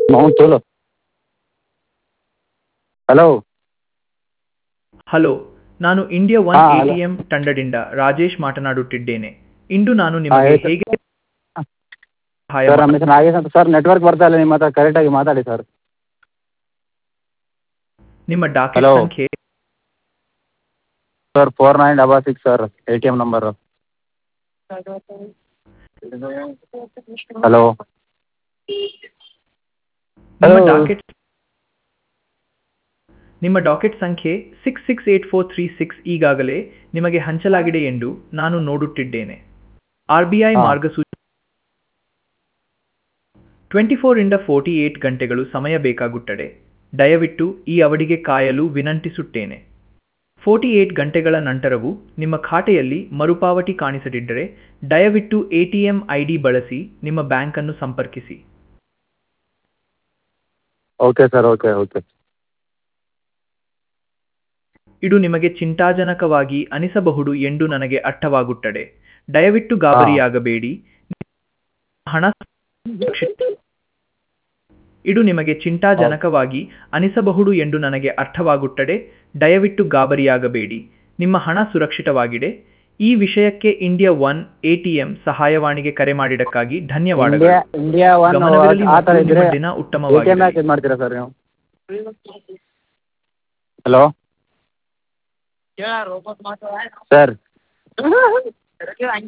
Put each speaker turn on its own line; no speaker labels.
Mount ತೋಲು hello
hello ನಾನು India one
ಹಾ,
ಎ
ಹಲೋ.
ಟಿ ಎಂ ತಂಡದಿಂದ ರಾಜೇಶ್ ಮಾತನಾಡುತ್ತಿದ್ದೇನೆ ಇಂದು ನಾನು
ಹಾಂ
ನಿಮಗೆ
ಹೇಳಿ ಸರ್
ಹೇಗೆ ಸಹಾಯ
ಸರ್
ಮಾಡ-
ನಮ್ಮ ಹೆಸರು ನಾಗೇಶ್ ಅಂತ ಸರ್ ನೆಟ್ವರ್ಕ್ ಬರ್ತಾ ಇಲ್ಲ ನಿಮ್ಮ ಹತ್ರ ಕರೆಕ್ಟಾಗಿ ಮಾತಾಡಿ ಸರ್
ನಿಮ್ಮ ಡಾಕೆಟ್
ಹಲೋ.
ಸಂಖ್ಯೆ
sir four nine double six sir A T M number hello
ನಿಮ್ಮ
ಹಲೋ.
ಡಾಕೆಟ್ ನಿಮ್ಮ ಡಾಕೆಟ್ ಸಂಖ್ಯೆ six six eight four three six ಈಗಾಗಲೇ ನಿಮಗೆ ಹಂಚಲಾಗಿದೆ ಎಂದು ನಾನು ನೋಡುತ್ತಿದ್ದೇನೆ ಆರ್ ಬಿ ಐ
ಹಾ.
ಮಾರ್ಗಸೂಚಿ ಟ್ವೆಂಟಿ ಫೋರ್ ಇಂದ ಫೋರ್ಟಿ ಏಟ್ ಗಂಟೆಗಳು ಸಮಯ ಬೇಕಾಗುತ್ತದೆ ದಯವಿಟ್ಟು ಈ ಅವಧಿಗೆ ಕಾಯಲು ವಿನಂತಿಸುತ್ತೇನೆ ಫೋರ್ಟಿ ಏಟ್ ಗಂಟೆಗಳ ನಂತರವೂ ನಿಮ್ಮ ಖಾತೆಯಲ್ಲಿ ಮರುಪಾವತಿ ಕಾಣಿಸದಿದ್ದರೆ ದಯವಿಟ್ಟು A T M I D ಬಳಸಿ ನಿಮ್ಮ ಬ್ಯಾಂಕನ್ನು ಸಂಪರ್ಕಿಸಿ
ಓಕೆ ಸರ್ ಓಕೆ ಓಕೆ
ಇದು ನಿಮಗೆ ಚಿಂತಾಜನಕವಾಗಿ ಅನಿಸಬಹುದು ಎಂದು ನನಗೆ ಅರ್ಥವಾಗುತ್ತದೆ ದಯವಿಟ್ಟು ಗಾಬರಿಯಾಗಬೇಡಿ ಹಣ ಸುರಕ್ಷಿತ- ಇದು ನಿಮಗೆ ಚಿಂತಾಜನಕವಾಗಿ ಅನಿಸಬಹುದು ಎಂದು ನನಗೆ ಅರ್ಥವಾಗುತ್ತದೆ ದಯವಿಟ್ಟು ಗಾಬರಿಯಾಗಬೇಡಿ ನಿಮ್ಮ ಹಣ ಸುರಕ್ಷಿತವಾಗಿದೆ ಈ ವಿಷಯಕ್ಕೆ ಇಂಡಿಯಾ ಒನ್ ಎಟಿಎಂ ಸಹಾಯವಾಣಿಗೆ ಕರೆ ಮಾಡಿದ್ದಕ್ಕಾಗಿ
ಇಂಡಿಯಾ
ಧನ್ಯವಾದಗಳು
ಇಂಡಿಯಾ ಒನ್
ಗಮನವಿರಲಿ
ಆ
ಮತ್ತು
ಥರ
ನಿಮ್ಮ
ಇದ್ದರೆ
ದಿನ
ಎ ಟಿ ಎಮ್
ಉತ್ತಮವಾಗಿದೆ
ಯಾಕೆ ಇದು ಮಾಡ್ತೀರಾ ಸರ್ ನೀವು ಹಲೋ ಸರ್